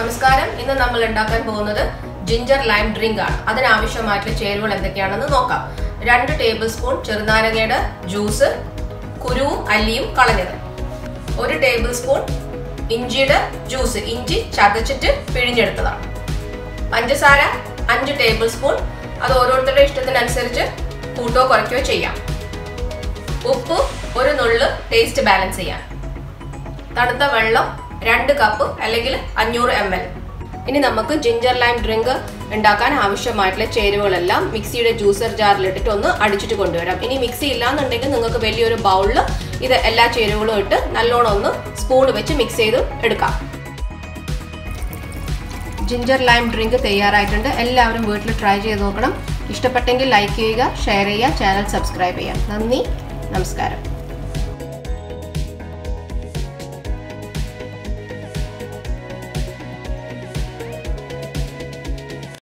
നമസ്കാരം ഇന്ന് നമ്മൾ ഉണ്ടാക്കാൻ പോകുന്നത് ജിഞ്ചർ ലൈം ഡ്രിങ്ക് ആണ് അതിനാവശ്യമായിട്ടുള്ള ചേരുവകൾ എന്തൊക്കെയാണെന്ന് നോക്കാം രണ്ട് ടേബിൾ സ്പൂൺ ചെറുനാരങ്ങയുടെ ജ്യൂസ് കുരുവും അല്ലിയും കളഞ്ഞത് ഒരു ടേബിൾ സ്പൂൺ ഇഞ്ചിയുടെ ജ്യൂസ് ഇഞ്ചി ചതച്ചിട്ട് പിഴിഞ്ഞെടുത്തതാണ് പഞ്ചസാര അഞ്ച് ടേബിൾ സ്പൂൺ അത് ഓരോരുത്തരുടെ ഇഷ്ടത്തിനനുസരിച്ച് കൂട്ടോ കുറയ്ക്കുകയോ ചെയ്യാം ഉപ്പ് ഒരു നുള്ള് ടേസ്റ്റ് ബാലൻസ് ചെയ്യാൻ തണുത്ത വെള്ളം രണ്ട് കപ്പ് അല്ലെങ്കിൽ അഞ്ഞൂറ് എം എൽ ഇനി നമുക്ക് ജിഞ്ചർ ലൈം ഡ്രിങ്ക് ഉണ്ടാക്കാൻ ആവശ്യമായിട്ടുള്ള ചേരുവകളെല്ലാം മിക്സിയുടെ ജ്യൂസർ ജാറിലിട്ടിട്ട് ഒന്ന് അടിച്ചിട്ട് കൊണ്ടുവരാം ഇനി മിക്സി ഇല്ലാന്നുണ്ടെങ്കിൽ നിങ്ങൾക്ക് വലിയൊരു ബൗളിൽ ഇത് എല്ലാ ചേരുവകളും ഇട്ട് നല്ലോണം ഒന്ന് സ്പൂൺ വെച്ച് മിക്സ് ചെയ്ത് എടുക്കാം ജിഞ്ചർ ലൈം ഡ്രിങ്ക് തയ്യാറായിട്ടുണ്ട് എല്ലാവരും വീട്ടിൽ ട്രൈ ചെയ്ത് നോക്കണം ഇഷ്ടപ്പെട്ടെങ്കിൽ ലൈക്ക് ചെയ്യുക ഷെയർ ചെയ്യുക ചാനൽ സബ്സ്ക്രൈബ് ചെയ്യുക നന്ദി നമസ്കാരം